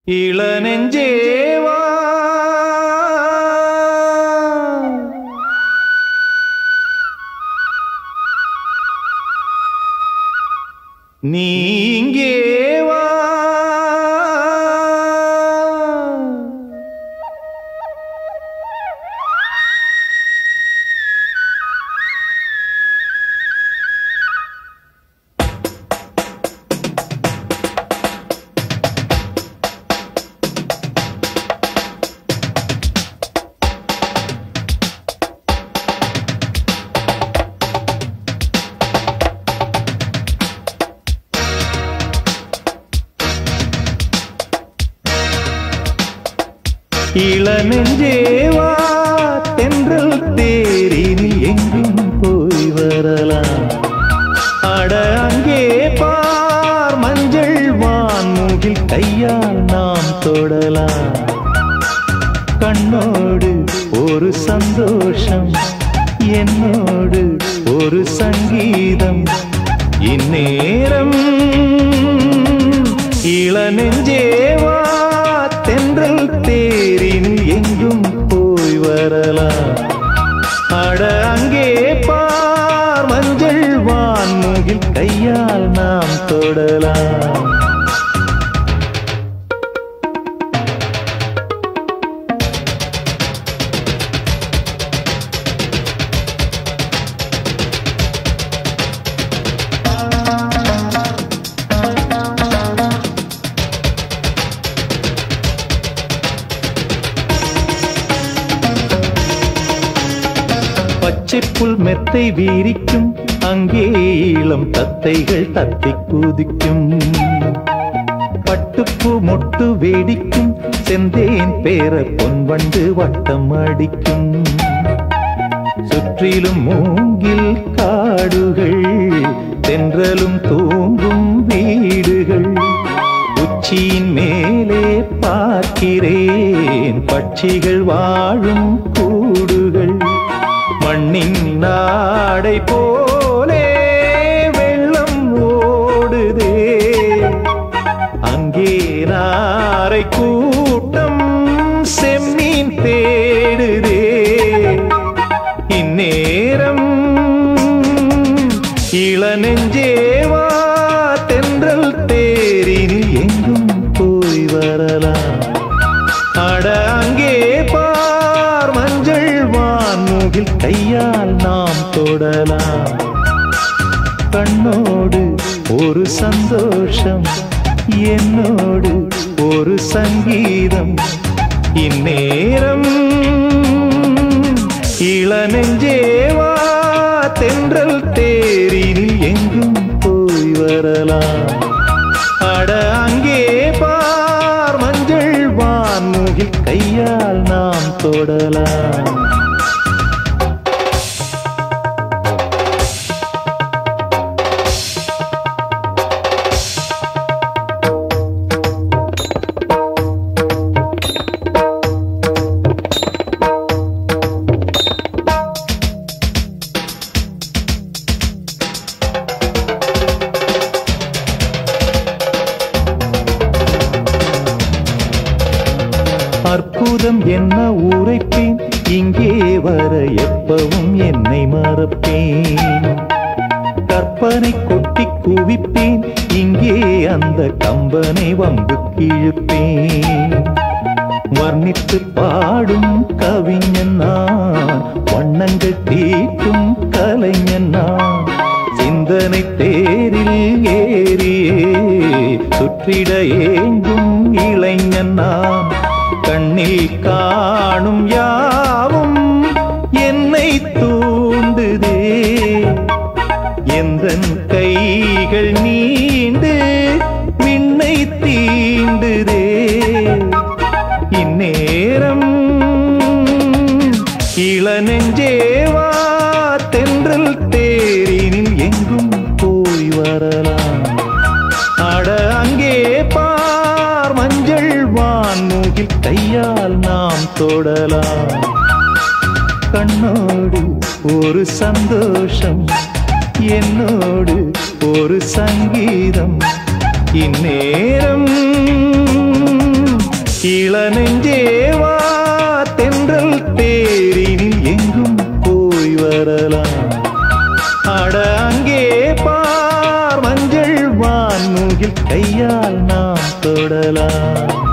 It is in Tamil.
இளநெஞ்சேவா நீ இங்கே வா இளநெஞ்சேவா தென்றல் தேரினில் எங்கும் போய் வரலாம் அட அங்கே பார் மஞ்சள் வான்மூகில் கையால் நாம் தொடலாம் கண்ணோடு ஒரு சந்தோஷம் என்னோடு ஒரு சங்கீதம் இந்நேரம் இளநெஞ்சேவா தென்றல் தேரின் எங்கும் போய் வரலாம் அட அங்கே பார் மஞ்சள் வான்முகில் கையால் நாம் தொடலாம் பச்சை புல் மெத்தை வீரிக்கும் அங்கே இளம் தத்தைகள் தத்தி குதிக்கும் பட்டுப்பூ மொட்டு வேடிக்கும் செந்தேன் பேர பொன்வண்டு வட்டம் அடிக்கும் சுற்றிலும் மூங்கில் காடுகள் தென்றலும் தூங்கும் வீடுகள் உச்சியின் மேலே பார்க்கிறேன் பட்சிகள் வாழும் கூடுகள் மண்ணின் நாடை போலே வெள்ளம் ஓடுதே அங்கே நாரை கூட்டம் செம்மீன் தேடுதே இந்நேரம் இளநெஞ்சேவா தென்றல் தேரினில் எங்கும் போய் வரலாம் அட அங்கே பார் மஞ்சள் வான்முகில் கையால் நாம் தொடலாம் கண்ணோடு ஒரு சந்தோஷம் என்னோடு ஒரு சங்கீதம் இந்நேரம் இளநெஞ்சேவா தென்றல் தேரினில் எங்கும் போய் வரலாம் அட அங்கே பார் மஞ்சள் வான்முகில் கையால் நாம் தொடலாம் அற்புதம் என்ன உரைப்பேன் இங்கே வர எப்பவும் என்னை மறப்பேன் கற்பனை கொட்டி குவிப்பேன் இங்கே அந்த கம்பனை வம்பு கிழுப்பேன் வர்ணித்து பாடும் கவிஞன் நான் வண்ணங்கள் தீட்டும் கலைஞன் நான் சிந்தனை தேரில் ஏறியே சுற்றிட ஏங்கும் இளைஞன் நான் கண்ணில் காணும் யாவும் என்னை தூண்டுதே எந்தன் கைகள் நீண்டு விண்ணை தீண்டுதே இந்நேரம் இளநெஞ்சேவா தென்றல் தேரினில் எங்கும் போய் வரலாம் அட அங்கே பார் மஞ்சள் வான்மூகில் கையால் நாம் தொடலாம் கண்ணோடு ஒரு சந்தோஷம் என்னோடு ஒரு சங்கீதம் இந்நேரம் இளநெஞ்சேவா தென்றல் தேரினில் எங்கும் போய் வரலாம் அட அங்கே பார் மஞ்சள் வான்முகில் கையால் நாம் தொடலாம்